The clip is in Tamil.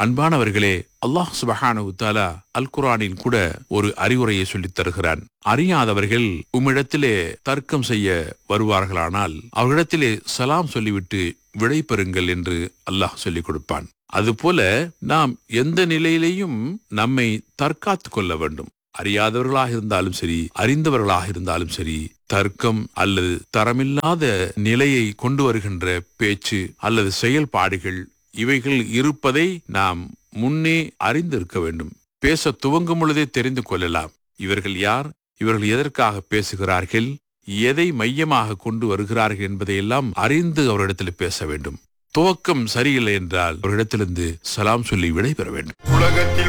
அன்பானவர்களே அல்லாஹ் சுபஹானஹு தஆலா அல் குர்ஆனில் கூட ஒரு அறிவுரையை சொல்லித் தருகிறான் அறியாதவர்கள் உம்மிடத்திலே தர்க்கம் செய்ய வருவார்களானால் அவர்களிடத்திலே சலாம் சொல்லிவிட்டு விடை பெறுங்கள் என்று அல்லாஹ் சொல்லிக் கொடுப்பான் அதுபோல நாம் எந்த நிலையிலேயும் நம்மை தற்காத்துக் கொள்ள வேண்டும் அறியாதவர்களாக இருந்தாலும் சரி அறிந்தவர்களாக இருந்தாலும் சரி தர்க்கம் அல்லது தரமில்லாத நிலையை கொண்டு வருகின்ற பேச்சு அல்லது செயல்பாடுகள் இவைகள் இருப்பதை நாம் முன்னே அறிந்திருக்க வேண்டும் பேச துவங்கும் பொழுதே தெரிந்து கொள்ளலாம் இவர்கள் யார் இவர்கள் எதற்காக பேசுகிறார்கள் எதை மையமாக கொண்டு வருகிறார்கள் என்பதையெல்லாம் அறிந்து அவரிடத்தில் பேச வேண்டும் துவக்கம் சரியில்லை என்றால் அவரிடத்திலிருந்து சலாம் சொல்லி விடைபெற வேண்டும் உலகத்தில்